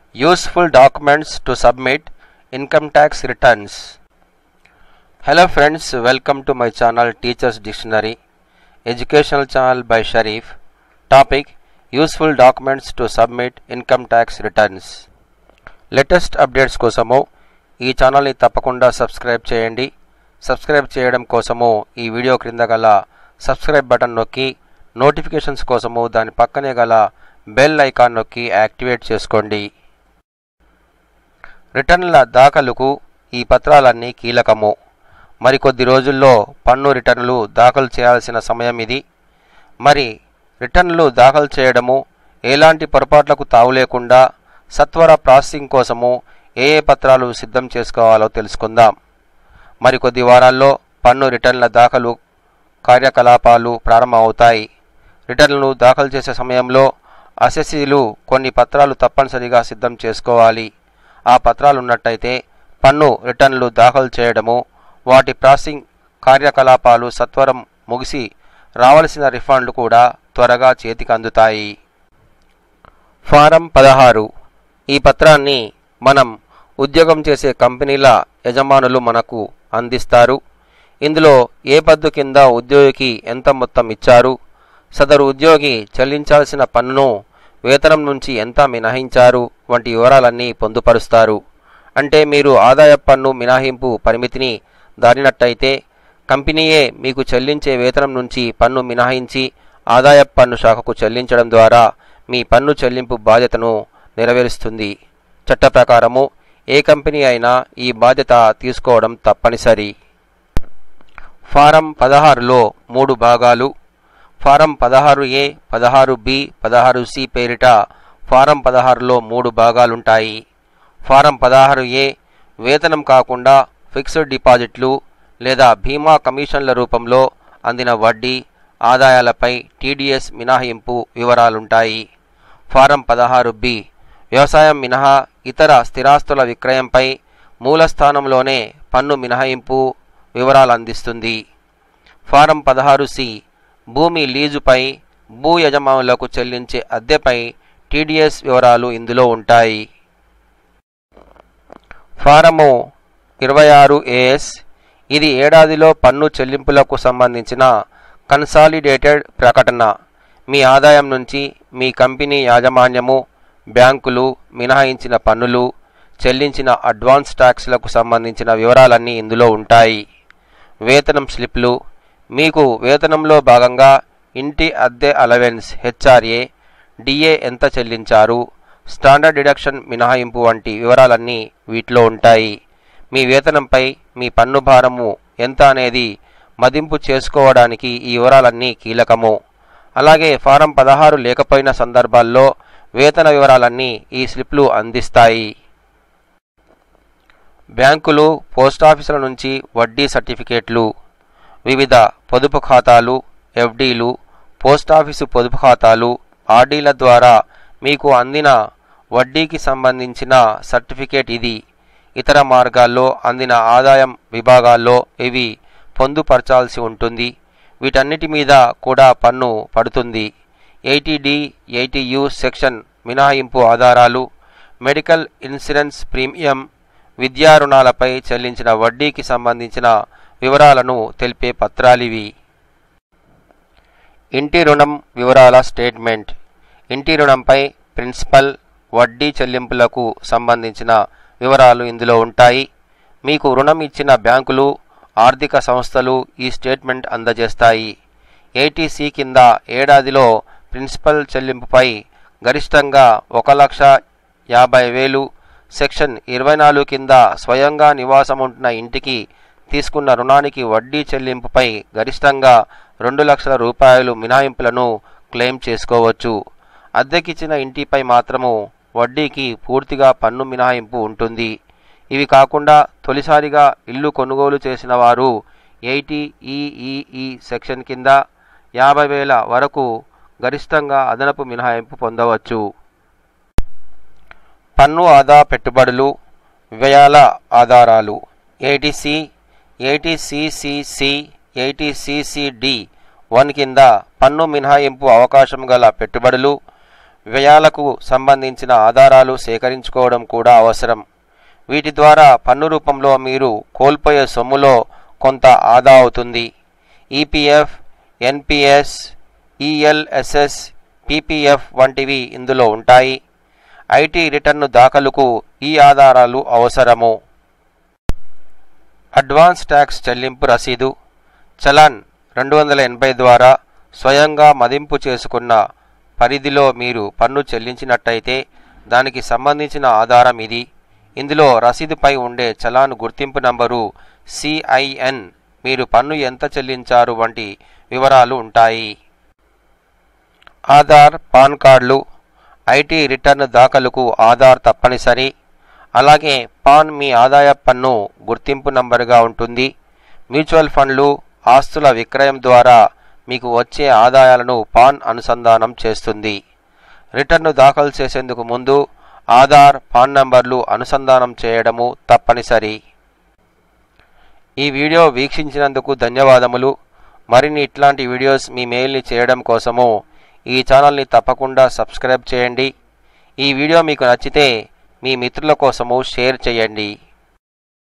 Useful documents to submit income tax returns. Hello friends, welcome to my channel Teachers Dictionary, educational channel by Sharif. Topic Useful documents to submit income tax returns. Latest updates కోసము ఈ ఛానల్ని తప్పకుండా subscribe చేయండి subscribe చేయడం కోసము ఈ video క్రింద గల సబ్స్క్రైబ్ బటన్ నొక్కి నోటిఫికేషన్స్ కోసము దాని పక్కనే గల బెల్ ఐకాన్ నొక్కి యాక్టివేట్ చేసుకోండి రిటర్న్ల దాఖలుకు ఈ పత్రాలన్నీ కీలకము మరికొద్ది రోజుల్లో పన్ను రిటర్నులు దాఖలు చేయాల్సిన సమయం ఇది మరి రిటర్నులు దాఖలు చేయడము ఎలాంటి పొరపాట్లకు తావు లేకుండా సత్వర ప్రాసెసింగ్ కోసము ఏ ఏ పత్రాలు సిద్ధం చేసుకోవాలో తెలుసుకుందాం మరికొద్ది వారాల్లో పన్ను రిటర్న్ల దాఖలు కార్యకలాపాలు ప్రారంభమవుతాయి రిటర్నులు దాఖలు చేసే సమయంలో అసెసీలు కొన్ని పత్రాలు తప్పనిసరిగా సిద్ధం చేసుకోవాలి ఆ పత్రాలు ఉన్నట్టయితే పన్ను రిటర్నులు దాఖలు చేయడము వాటి ప్రాసెసింగ్ కార్యకలాపాలు సత్వరం ముగిసి రావలసిన రిఫండ్లు కూడా త్వరగా చేతికి అందుతాయి ఫారం పదహారు ఈ పత్రాన్ని మనం ఉద్యోగం చేసే కంపెనీల యజమానులు మనకు అందిస్తారు ఇందులో ఏ పద్దు కింద ఉద్యోగికి ఎంత మొత్తం ఇచ్చారు సదరు ఉద్యోగి చెల్లించాల్సిన పన్నును వేతనం నుంచి ఎంత మినహాయించారు వంటి వివరాలన్నీ పొందుపరుస్తారు అంటే మీరు ఆదాయ పన్ను మినహాయింపు పరిమితిని దాటినట్టయితే కంపెనీయే మీకు చెల్లించే వేతనం నుంచి పన్ను మినహాయించి ఆదాయ పన్ను శాఖకు చెల్లించడం ద్వారా మీ పన్ను చెల్లింపు బాధ్యతను నెరవేరుస్తుంది చట్ట ప్రకారము ఏ కంపెనీ అయినా ఈ బాధ్యత తీసుకోవడం తప్పనిసరి ఫారం పదహారులో మూడు భాగాలు ఫారం పదహారు ఏ పదహారు బి పదహారు సి పేరిట ఫారం పదహారులో మూడు భాగాలుంటాయి ఫారం పదహారు ఏ వేతనం కాకుండా ఫిక్స్డ్ డిపాజిట్లు లేదా బీమా కమిషన్ల రూపంలో అందిన వడ్డీ ఆదాయాలపై టీడీఎస్ మినహాయింపు వివరాలుంటాయి ఫారం పదహారు బి వ్యవసాయం మినహా ఇతర స్థిరాస్తుల విక్రయంపై మూలస్థానంలోనే పన్ను మినహాయింపు వివరాలు అందిస్తుంది ఫారం పదహారు సి భూమి లీజుపై భూ యజమానులకు చెల్లించే అద్దెపై టీడీఎస్ వివరాలు ఇందులో ఉంటాయి ఫారము ఇరవై ఆరు ఏఎస్ ఇది ఏడాదిలో పన్ను చెల్లింపులకు సంబంధించిన కన్సాలిడేటెడ్ ప్రకటన మీ ఆదాయం నుంచి మీ కంపెనీ యాజమాన్యము బ్యాంకులు మినహాయించిన పన్నులు చెల్లించిన అడ్వాన్స్ ట్యాక్స్లకు సంబంధించిన వివరాలన్నీ ఇందులో ఉంటాయి వేతనం స్లిప్లు మీకు వేతనంలో భాగంగా ఇంటి అద్దె అలవెన్స్ హెచ్ఆర్ఏ డిఏ ఎంత చెల్లించారు స్టాండర్డ్ డిడక్షన్ మినహాయింపు వంటి వివరాలన్నీ వీటిలో ఉంటాయి మీ వేతనంపై మీ పన్ను భారము ఎంత అనేది మదింపు చేసుకోవడానికి ఈ వివరాలన్నీ కీలకము అలాగే ఫారం పదహారు లేకపోయిన సందర్భాల్లో వేతన వివరాలన్నీ ఈ స్లిప్లు అందిస్తాయి బ్యాంకులు పోస్టాఫీసుల నుంచి వడ్డీ సర్టిఫికేట్లు వివిధ పొదుపు ఖాతాలు ఎఫ్డీలు పోస్టాఫీసు పొదుపు ఖాతాలు ఆర్డీల ద్వారా మీకు అందిన వడ్డీకి సంబంధించిన సర్టిఫికేట్ ఇది ఇతర మార్గాల్లో అందిన ఆదాయం విభాగాల్లో ఇవి పొందుపరచాల్సి ఉంటుంది వీటన్నిటి మీద కూడా పన్ను పడుతుంది ఎయిటీడి ఎయిటీయు సెక్షన్ మినహాయింపు ఆధారాలు మెడికల్ ఇన్సూరెన్స్ ప్రీమియం విద్యా రుణాలపై చెల్లించిన వడ్డీకి సంబంధించిన వివరాలను తెలిపే పత్రాలివి ఇంటి రుణం వివరాల స్టేట్మెంట్ ఇంటి రుణంపై ప్రిన్సిపల్ వడ్డీ చెల్లింపులకు సంబంధించిన వివరాలు ఇందులో ఉంటాయి మీకు రుణం ఇచ్చిన బ్యాంకులు ఆర్థిక సంస్థలు ఈ స్టేట్మెంట్ అందజేస్తాయి ఏటీసీ కింద ఏడాదిలో ప్రిన్సిపల్ చెల్లింపుపై గరిష్టంగా ఒక లక్ష యాభై వేలు సెక్షన్ ఇరవై నాలుగు కింద స్వయంగా నివాసం ఉంటున్న ఇంటికి తీసుకున్న రుణానికి వడ్డీ చెల్లింపుపై గరిష్టంగా రెండు లక్షల రూపాయలు మినహాయింపులను క్లెయిమ్ చేసుకోవచ్చు అద్దెకిచ్చిన ఇంటిపై మాత్రము వడ్డీకి పూర్తిగా పన్ను మినహాయింపు ఉంటుంది ఇవి కాకుండా తొలిసారిగా ఇల్లు కొనుగోలు చేసిన వారు ఎయిటీ ఈఈఈ సెక్షన్ కింద యాభై వేల వరకు గరిష్టంగా అదనపు మినహాయింపు పొందవచ్చు పన్ను ఆదా పెట్టుబడులు వ్యయాల ఆధారాలు ఏటీసీ ఏటీసీసీసీ ఏటీసీసీడి వన్ కింద పన్ను మినహాయింపు అవకాశం గల పెట్టుబడులు వ్యయాలకు సంబంధించిన ఆధారాలు సేకరించుకోవడం కూడా అవసరం వీటి ద్వారా పన్ను రూపంలో మీరు కోల్పోయే సొమ్ములో కొంత ఆదా అవుతుంది ఈపీఎఫ్ ఎన్పిఎస్ ఈఎల్ఎస్ఎస్ పీపీఎఫ్ వంటివి ఇందులో ఉంటాయి ఐటీ రిటర్ను దాఖలుకు ఈ ఆధారాలు అవసరము అడ్వాన్స్ ట్యాక్స్ చెల్లింపు రసీదు చలాన్ రెండు వందల ఎనభై ద్వారా స్వయంగా మదింపు చేసుకున్న పరిధిలో మీరు పన్ను చెల్లించినట్టయితే దానికి సంబంధించిన ఆధారం ఇది ఇందులో రసీదుపై ఉండే చలాన్ గుర్తింపు నంబరు సిఐఎన్ మీరు పన్ను ఎంత చెల్లించారు వంటి వివరాలు ఉంటాయి ఆధార్ పాన్ కార్డులు ఐటీ రిటర్న్ దాఖలుకు ఆధార్ తప్పనిసరి అలాగే పాన్ మీ ఆదాయ పన్ను గుర్తింపు నంబరుగా ఉంటుంది మ్యూచువల్ ఫండ్లు ఆస్తుల విక్రయం ద్వారా మీకు వచ్చే ఆదాయాలను పాన్ అనుసంధానం చేస్తుంది రిటర్ను దాఖలు చేసేందుకు ముందు ఆధార్ పాన్ నంబర్లు అనుసంధానం చేయడము తప్పనిసరి ఈ వీడియో వీక్షించినందుకు ధన్యవాదములు మరిన్ని ఇట్లాంటి వీడియోస్ మీ మెయిల్ని చేయడం కోసము ఈ ఛానల్ని తప్పకుండా సబ్స్క్రైబ్ చేయండి ఈ వీడియో మీకు నచ్చితే మీ మిత్రుల కోసము షేర్ చేయండి